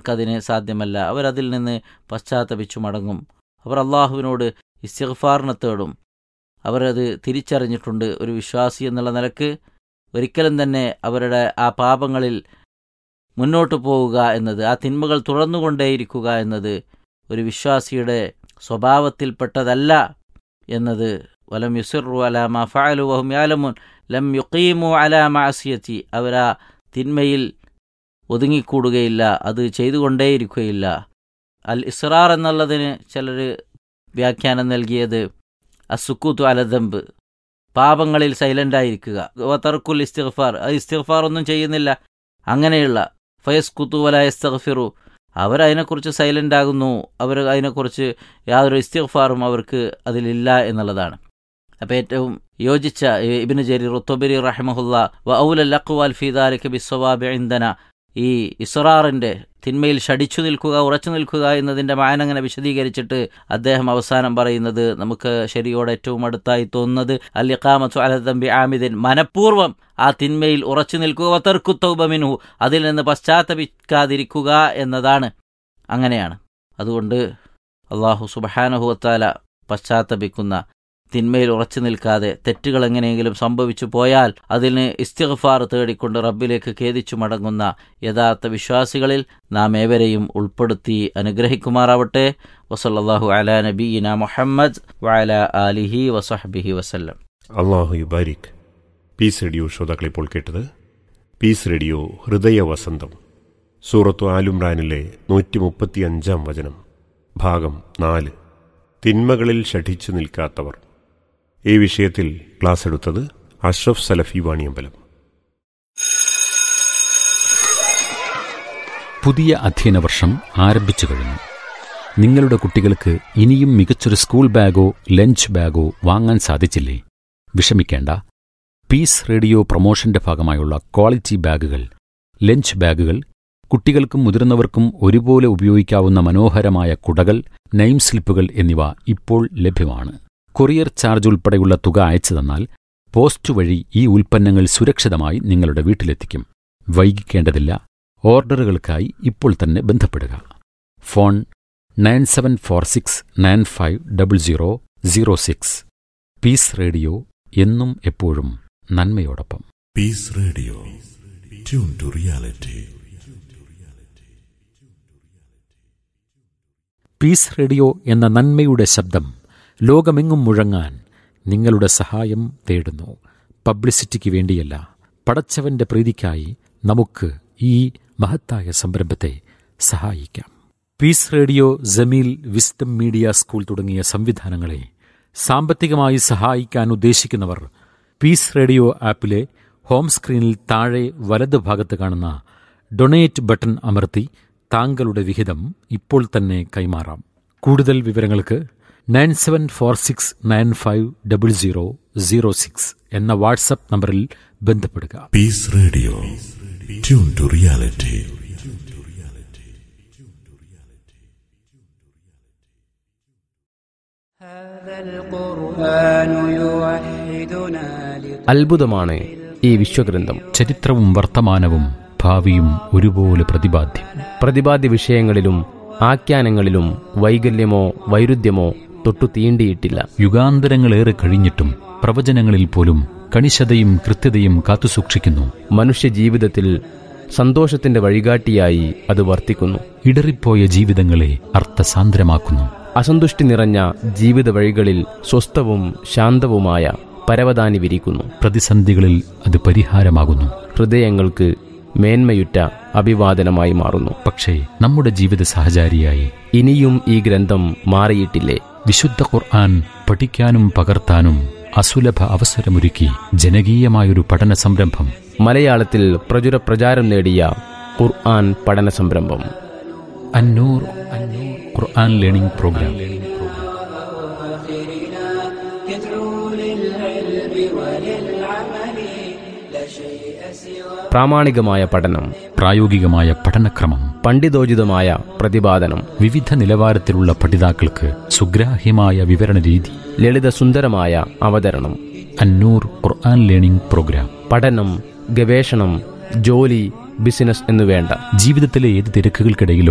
അവർക്കതിന് സാധ്യമല്ല അവരതിൽ നിന്ന് പശ്ചാത്തപിച്ചു മടങ്ങും അവർ അള്ളാഹുവിനോട് ഇസ്തിഗ്ഫാറിനെ തേടും അവരത് തിരിച്ചറിഞ്ഞിട്ടുണ്ട് ഒരു വിശ്വാസി എന്നുള്ള നിലക്ക് ഒരിക്കലും തന്നെ അവരുടെ ആ പാപങ്ങളിൽ മുന്നോട്ട് പോവുക എന്നത് ആ തിന്മകൾ തുടർന്നുകൊണ്ടേയിരിക്കുക എന്നത് ഒരു വിശ്വാസിയുടെ സ്വഭാവത്തിൽപ്പെട്ടതല്ല എന്നത് വലം യുസിറു അലാമ ഫഅലു വഹും യാലമുൻ ലം യുക്കീമു അലാ മാസിയത്തി അവരാ തിന്മയിൽ ഒതുങ്ങിക്കൂടുകയില്ല അത് ചെയ്തുകൊണ്ടേയിരിക്കുകയില്ല അൽ ഇസ്റാർ എന്നുള്ളതിന് ചിലർ വ്യാഖ്യാനം നൽകിയത് അസുക്കൂത്തു അലദമ്പ് പാപങ്ങളിൽ സൈലൻ്റായിരിക്കുക തർക്കുൽ ഇസ്തിഗ്ഫാർ അത് ഇസ്തിഗ്ഫാർ ഒന്നും ചെയ്യുന്നില്ല അങ്ങനെയുള്ള ഫയസ് കുത്തു വല ഇസ്തഗ്ഫിറു അവരതിനെക്കുറിച്ച് സൈലൻ്റ് ആകുന്നു അവർ അതിനെക്കുറിച്ച് യാതൊരു ഇസ്തിഗ്ഫാറും അവർക്ക് അതിലില്ല എന്നുള്ളതാണ് അപ്പോൾ ഏറ്റവും യോജിച്ച ഇബിന് ജരി റുത്തുബരി റഹ്മഹുല്ല വ ഔലൽ അഖ്വാൽ ഫീദാലിക്ക് ബിസ്വവാബി ഇന്ധന ഈ ഇസ്റാറിൻ്റെ തിന്മയിൽ ഷടിച്ചു നിൽക്കുക ഉറച്ചു നിൽക്കുക എന്നതിൻ്റെ മാനങ്ങനെ വിശദീകരിച്ചിട്ട് അദ്ദേഹം അവസാനം പറയുന്നത് നമുക്ക് ശരിയോട് ഏറ്റവും അടുത്തായി തോന്നുന്നത് അൽ ഇഖാമത്തു അലതമ്പി ആമിദിൻ മനഃപൂർവ്വം ആ തിന്മയിൽ ഉറച്ചു നിൽക്കുക തർക്കുത്തൗബമിനു അതിൽ നിന്ന് പശ്ചാത്തപിക്കാതിരിക്കുക എന്നതാണ് അങ്ങനെയാണ് അതുകൊണ്ട് അള്ളാഹു സുബഹാനഹുവത്താല പശ്ചാത്തപിക്കുന്ന തിന്മയിൽ ഉറച്ചു നിൽക്കാതെ തെറ്റുകൾ എങ്ങനെയെങ്കിലും സംഭവിച്ചു പോയാൽ അതിന് ഇസ്തിഗ്ഫാർ തേടിക്കൊണ്ട് റബ്ബിലേക്ക് ഖേദിച്ചു മടങ്ങുന്ന യഥാർത്ഥ വിശ്വാസികളിൽ നാം ഏവരെയും ഉൾപ്പെടുത്തി അനുഗ്രഹിക്കുമാറാവട്ടെ വസല്ലാഹു അല നബീന മുഹമ്മദ് വഅല ആലിഹി വസഹബിഹി വസല്ലം അള്ളാഹു യുബാരിക് പീസ് റേഡിയോ ശ്രോതാക്കൾ ഇപ്പോൾ കേട്ടത് പീസ് റേഡിയോ ഹൃദയ വസന്തം സൂറത്തു ആലുംറാനിലെ നൂറ്റി മുപ്പത്തി അഞ്ചാം വചനം ഭാഗം നാല് തിന്മകളിൽ ഷഠിച്ചു നിൽക്കാത്തവർ ഈ വിഷയത്തിൽ ക്ലാസ് എടുത്തത് അഷ്റഫ് സലഫി വാണിയമ്പലം പുതിയ അധ്യയന വർഷം ആരംഭിച്ചു കഴിഞ്ഞു നിങ്ങളുടെ കുട്ടികൾക്ക് ഇനിയും മികച്ചൊരു സ്കൂൾ ബാഗോ ലഞ്ച് ബാഗോ വാങ്ങാൻ സാധിച്ചില്ലേ വിഷമിക്കേണ്ട പീസ് റേഡിയോ പ്രൊമോഷന്റെ ഭാഗമായുള്ള ക്വാളിറ്റി ബാഗുകൾ ലഞ്ച് ബാഗുകൾ കുട്ടികൾക്കും മുതിർന്നവർക്കും ഒരുപോലെ ഉപയോഗിക്കാവുന്ന മനോഹരമായ കുടകൾ നെയിം സ്ലിപ്പുകൾ എന്നിവ ഇപ്പോൾ ലഭ്യമാണ് കൊറിയർ ചാർജ് ഉൾപ്പെടെയുള്ള തുക അയച്ചു തന്നാൽ പോസ്റ്റ് വഴി ഈ ഉൽപ്പന്നങ്ങൾ സുരക്ഷിതമായി നിങ്ങളുടെ വീട്ടിലെത്തിക്കും വൈകിക്കേണ്ടതില്ല ഓർഡറുകൾക്കായി ഇപ്പോൾ തന്നെ ബന്ധപ്പെടുക phone nine seven four six nine five double zero zero six peace radio എന്നും എപ്പോഴും നന്മയോടൊപ്പം Peace Radio. Tune to reality. Peace radio എന്ന നന്മയുടെ ശബ്ദം ലോകമെങ്ങും മുഴങ്ങാൻ നിങ്ങളുടെ സഹായം തേടുന്നു പബ്ലിസിറ്റിക്ക് വേണ്ടിയല്ല പടച്ചവന്റെ പ്രീതിക്കായി നമുക്ക് ഈ മഹത്തായ സംരംഭത്തെ സഹായിക്കാം peace radio Jameel wisdom media school തുടങ്ങിയ സംവിധാനങ്ങളെ സാമ്പത്തികമായി സഹായിക്കാൻ ഉദ്ദേശിക്കുന്നവർ പീസ് റേഡിയോ ആപ്പിലെ ഹോം സ്ക്രീനിൽ താഴെ വലത് ഭാഗത്ത് കാണുന്ന ഡൊണേറ്റ് ബട്ടൺ അമർത്തി താങ്കളുടെ വിഹിതം ഇപ്പോൾ തന്നെ കൈമാറാം കൂടുതൽ വിവരങ്ങൾക്ക് nine seven four six nine five double zero zero six എന്ന വാട്സപ്പ് നമ്പറിൽ ബന്ധപ്പെടുക Peace Radio. Tune to reality. هذا القرآن يوحدنا അത്ഭുതമാണ് ഈ വിശ്വഗ്രന്ഥം ചരിത്രവും വർത്തമാനവും ഭാവിയും ഒരുപോലെ പ്രതിപാദ്യം പ്രതിപാദ്യ വിഷയങ്ങളിലും ആഖ്യാനങ്ങളിലും വൈകല്യമോ വൈരുദ്ധ്യമോ തൊട്ടു തീണ്ടിയിട്ടില്ല യുഗാന്തരങ്ങളേറെ കഴിഞ്ഞിട്ടും പ്രവചനങ്ങളിൽ പോലും കണിശതയും കൃത്യതയും കാത്തുസൂക്ഷിക്കുന്നു മനുഷ്യ ജീവിതത്തിൽ സന്തോഷത്തിന്റെ വഴികാട്ടിയായി അത് വർത്തിക്കുന്നു ഇടറിപ്പോയ ജീവിതങ്ങളെ അർത്ഥസാന്ദ്രമാക്കുന്നു അസന്തുഷ്ടി നിറഞ്ഞ ജീവിത വഴികളിൽ സ്വസ്ഥവും ശാന്തവുമായ പരവതാനി വിരിക്കുന്നു പ്രതിസന്ധികളിൽ അത് പരിഹാരമാകുന്നു ഹൃദയങ്ങൾക്ക് മേന്മയുറ്റ അഭിവാദനമായി മാറുന്നു പക്ഷേ നമ്മുടെ ജീവിത സഹചാരിയായി ഇനിയും ഈ ഗ്രന്ഥം മാറിയിട്ടില്ലേ വിശുദ്ധ ഖുർആൻ പഠിക്കാനും പകർത്താനും അസുലഭ അവസരമൊരുക്കി ജനകീയമായൊരു പഠന സംരംഭം മലയാളത്തിൽ പ്രചുര പ്രചാരം നേടിയ ഖുർആൻ പഠന സംരംഭം അന്നൂർ അന്നൂർ ഖുർആൻ ലേണിംഗ് പ്രോഗ്രാം പ്രാമാണികമായ പഠനം പ്രായോഗികമായ പഠനക്രമം പണ്ഡിതോചിതമായ പ്രതിപാദനം വിവിധ നിലവാരത്തിലുള്ള പഠിതാക്കൾക്ക് സുഗ്രാഹ്യമായ വിവരണ രീതി ലളിതസുന്ദരമായ അവതരണം അന്നൂർ ഖുർആൻ ലേണിംഗ് പ്രോഗ്രാം പഠനം ഗവേഷണം ജോലി ബിസിനസ് എന്നുവേണ്ട ജീവിതത്തിലെ ഏത് തിരക്കുകൾക്കിടയിലും